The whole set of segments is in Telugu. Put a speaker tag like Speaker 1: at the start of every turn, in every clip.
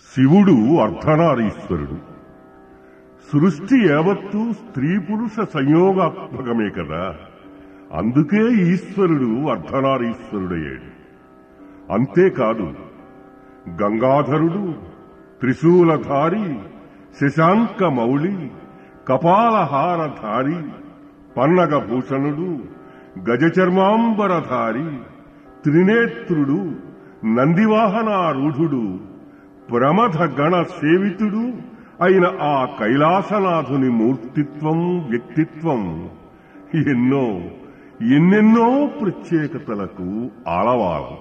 Speaker 1: శివుడు అర్ధనారీశ్వరుడు సృష్టి యావత్తు స్త్రీ పురుష సంయోగాత్మకమే కదా అందుకే ఈశ్వరుడు అర్ధనారీశ్వరుడయ్యాడు అంతేకాదు గంగాధరుడు త్రిశూలధారి శశాంక మౌళి కపాలహారధారి పన్నగభూషణుడు గజచర్మాంబరధారి త్రినేత్రుడు నందివాహనారూఢుడు ప్రమథ గణ సేవితుడు అయిన ఆ కైలాసనాథుని మూర్తిత్వం వ్యక్తిత్వం ఎన్నో ఎన్నెన్నో ప్రత్యేకతలకు ఆలవాలం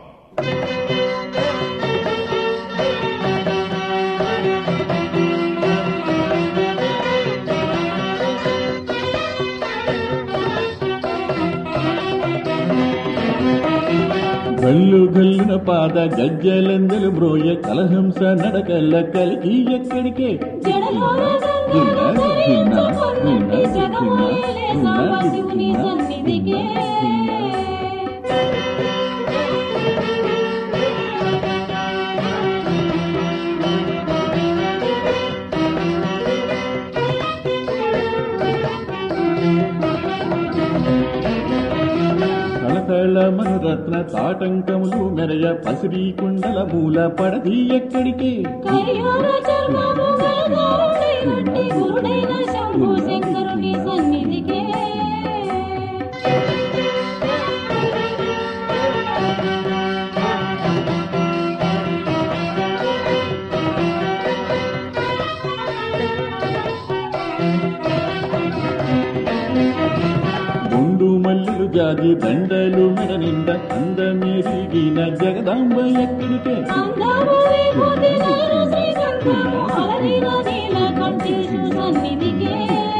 Speaker 2: గల్లు గల్లున పాద గజ్జలందలు బ్రోయ కలహంస నడకల్ల కలిగి ఎక్కడికే
Speaker 3: జడలోన గంగలు ధరించుకొన్నట్టి జగమోయలే సాంబశివుని సన్నిధికే.
Speaker 2: కళకళ మనురత్న తాటంకములు మెరయ పసిరి కుండల మూల పడది ఎక్కడికే
Speaker 3: కయ్యూర చర్మము గలగారుడైనట్టి గురుడైన శంభు శంకరుని సన్నిధికే.
Speaker 2: గుండు మల్లులు జాజి దండలు మెడ నిండ అందమెరిగిన జగదాంబ ఎక్కడికే
Speaker 3: అందము విభూతి నయన శ్రీకంఠము అలరిన నీలకంఠేశు సన్నిధికే.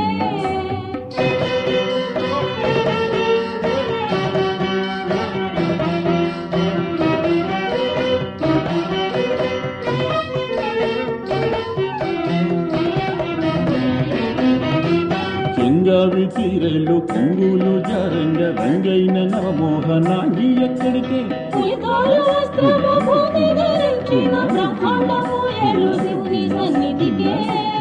Speaker 2: చెంగావి చీరలు కొంగులు జారంగ రంగైన నవమోహనాంగి ఎక్కడికే
Speaker 3: పులితోలు వస్త్రము భూమి ధరించిన బ్రహ్మాండము ఏలు శివుని సన్నిధికే.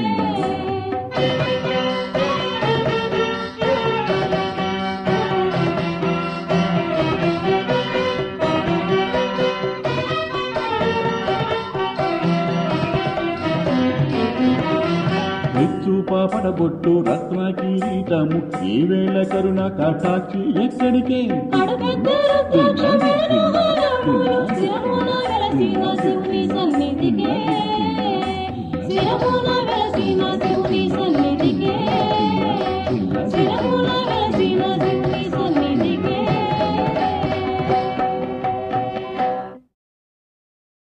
Speaker 2: మెచ్చు పాపడబొట్టు రత్న కిరీటము ఏ వేళ కరుణ కటాక్షి ఎక్కడికే
Speaker 3: కడుపెత్త రుద్రాక్ష వేణుగానములు శిరమున వెలసిన శివుని సన్నిధికే. శిరమున వెలసిన శివుని సన్నిధికే. శిరమున వెలసిన